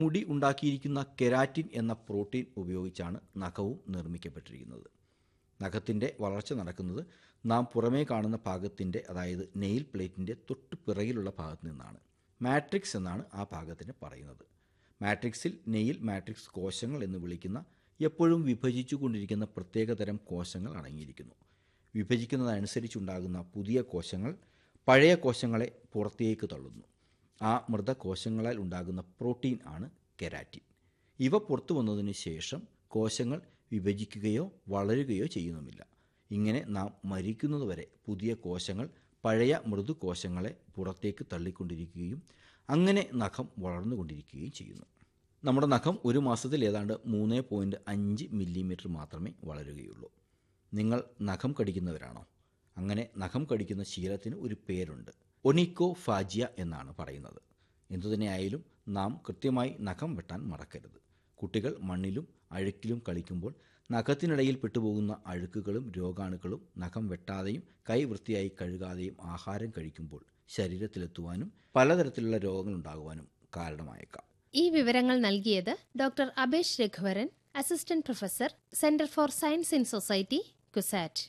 മുടി ഉണ്ടാക്കിയിരിക്കുന്ന കെരാറ്റിൻ എന്ന പ്രോട്ടീൻ ഉപയോഗിച്ചാണ് നഖവും നിർമ്മിക്കപ്പെട്ടിരിക്കുന്നത് നഖത്തിൻ്റെ വളർച്ച നടക്കുന്നത് നാം പുറമേ കാണുന്ന ഭാഗത്തിൻ്റെ അതായത് നെയിൽ പ്ലേറ്റിൻ്റെ തൊട്ട് പിറകിലുള്ള ഭാഗത്ത് നിന്നാണ് മാട്രിക്സ് എന്നാണ് ആ ഭാഗത്തിന് പറയുന്നത് മാട്രിക്സിൽ നെയിൽ മാട്രിക്സ് കോശങ്ങൾ എന്ന് വിളിക്കുന്ന എപ്പോഴും വിഭജിച്ചു കൊണ്ടിരിക്കുന്ന പ്രത്യേകതരം കോശങ്ങൾ അടങ്ങിയിരിക്കുന്നു വിഭജിക്കുന്നതനുസരിച്ചുണ്ടാകുന്ന പുതിയ കോശങ്ങൾ പഴയ കോശങ്ങളെ പുറത്തേക്ക് തള്ളുന്നു ആ മൃതകോശങ്ങളാൽ ഉണ്ടാകുന്ന പ്രോട്ടീൻ ആണ് കെരാറ്റിൻ ഇവ പുറത്തു വന്നതിന് ശേഷം കോശങ്ങൾ വിഭജിക്കുകയോ വളരുകയോ ചെയ്യുന്നുമില്ല ഇങ്ങനെ നാം മരിക്കുന്നതുവരെ പുതിയ കോശങ്ങൾ പഴയ മൃദുകോശങ്ങളെ പുറത്തേക്ക് തള്ളിക്കൊണ്ടിരിക്കുകയും അങ്ങനെ നഖം വളർന്നുകൊണ്ടിരിക്കുകയും ചെയ്യുന്നു നമ്മുടെ നഖം ഒരു മാസത്തിൽ ഏതാണ്ട് മൂന്ന് പോയിൻറ്റ് അഞ്ച് മില്ലിമീറ്റർ മാത്രമേ വളരുകയുള്ളൂ നിങ്ങൾ നഖം കടിക്കുന്നവരാണോ അങ്ങനെ നഖം കടിക്കുന്ന ശീലത്തിന് ഒരു പേരുണ്ട് ഒനിക്കോ ഫാജിയ എന്നാണ് പറയുന്നത് എന്തുതന്നെയായാലും നാം കൃത്യമായി നഖം വെട്ടാൻ മറക്കരുത് കുട്ടികൾ മണ്ണിലും അഴുക്കിലും കളിക്കുമ്പോൾ നഖത്തിനിടയിൽ പെട്ടുപോകുന്ന അഴുക്കുകളും രോഗാണുക്കളും നഖം വെട്ടാതെയും കൈ വൃത്തിയായി കഴുകാതെയും ആഹാരം കഴിക്കുമ്പോൾ ശരീരത്തിലെത്തുവാനും പലതരത്തിലുള്ള രോഗങ്ങൾ ഉണ്ടാകുവാനും കാരണമായേക്കാം ഈ വിവരങ്ങൾ നൽകിയത് doctor Abesh Raghuvaran assistant professor centre for science in society CUSAT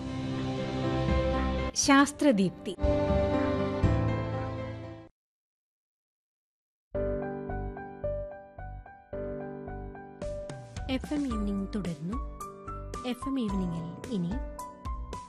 Sasthradeepthi F M evening തുടരുന്നു എഫ് എം ഈവനിങ്ങിൽ ഇനി